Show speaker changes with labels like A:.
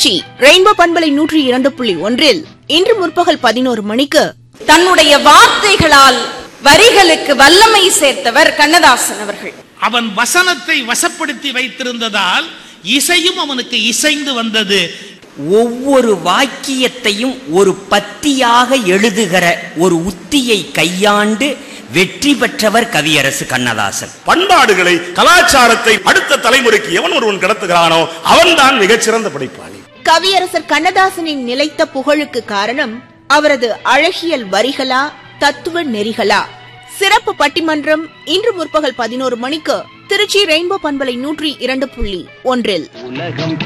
A: Trichy rainbow பண்பலை நூற்றி இரண்டு புள்ளி ஒன்றில் இன்று முற்பகல் பதினோரு மணிக்கு
B: தன்னுடைய வார்த்தைகளால் வரிகளுக்கு வல்லமை சேர்த்தவர் கண்ணதாசன் அவர்கள்
C: அவன் வசனத்தை வசப்படுத்தி வைத்திருந்ததால் இசையும் அவனுக்கு இசைந்து வந்தது
D: ஒவ்வொரு வாக்கியத்தையும் ஒரு பத்தியாக எழுதுகிற ஒரு உத்தியை கையாண்டு வெற்றி பெற்றவர் கவியரசு கண்ணதாசன்
E: பண்பாடுகளை கலாச்சாரத்தை அடுத்த தலைமுறைக்கு எவன் ஒருவன் கடத்துகிறானோ அவன்தான் மிகச்சிறந்த படைப்பாளி
A: கவியரசர் கண்ணதாசனின் நிலைத்த புகழுக்கு காரணம் அவரது அழகியல் வரிகளா தத்துவ நெறிகளா சிறப்பு பட்டிமன்றம் இன்று முற்பகல் பதினோரு மணிக்கு திருச்சி ரெயின்போ பண்பலை நூற்றி இரண்டு புள்ளி ஒன்றில்